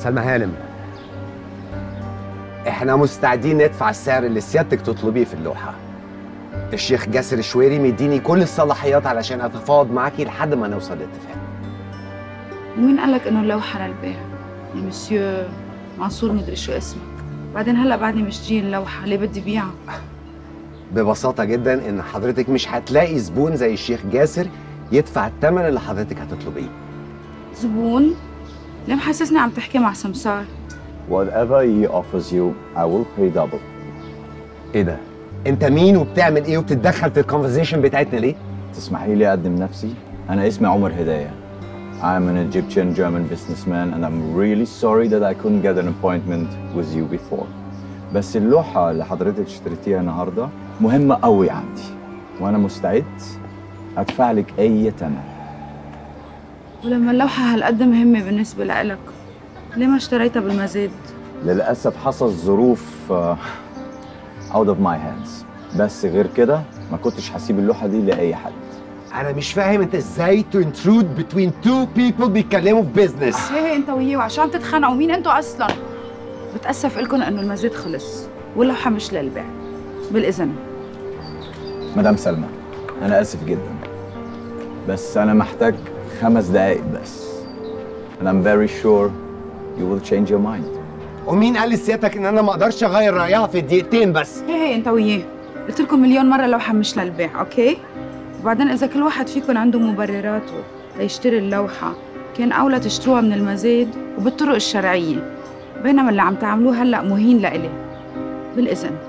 سلمى هانم احنا مستعدين ندفع السعر اللي سيادتك تطلبيه في اللوحه الشيخ جاسر الشويري مديني كل الصلاحيات علشان اتفاوض معاكي لحد ما نوصل لاتفاق ومين قال لك انه اللوحه للبيع يا مسيو منصور مدري شو اسمك بعدين هلا بعدني مشترين اللوحه ليه بدي بيعها ببساطه جدا ان حضرتك مش هتلاقي زبون زي الشيخ جاسر يدفع الثمن اللي حضرتك هتطلبيه زبون ليه محسسني عم تحكي مع سمسار Whatever he offers you, I will pay double. ايه ده انت مين وبتعمل ايه وبتتدخل في الكونفرزيشن بتاعتنا ليه تسمحي لي أقدم نفسي؟ أنا اسمي عمر هداية. I'm an Egyptian German businessman and I'm really sorry that I couldn't get an appointment with you before. بس اللوحة اللي حضرتك اشتريتيها النهاردة مهمة قوي عندي وأنا مستعد أدفع لك أي تمن. ولما اللوحه هالقد مهمه بالنسبه لإلك ليه ما اشتريتها بالمزاد للأسف حصل ظروف آه، out of my hands بس غير كده ما كنتش هسيب اللوحة دي لأي حد. انا مش فاهم انت ازاي تو intrude between two people بيتكلموا في بيزنس هي هي انت وياه وعشان تتخانقوا مين انتوا اصلا بتاسف لكم انه المزاد خلص واللوحه مش للبيع بالاذن مدام سلمى أنا آسف جدا بس أنا محتاج خمس دقايق بس and I'm very sure you will change your mind ومين قال لسيادتك ان انا ما اقدرش اغير رايها في دقيقتين بس هي هي انت وياه قلت لكم مليون مره اللوحه مش للبيع اوكي وبعدين اذا كل واحد فيكم عنده مبرراته ليشتري اللوحه كان اولى تشتروها من المزاد وبالطرق الشرعيه بينما اللي عم تعملوه هلا مهين لإلي بالاذن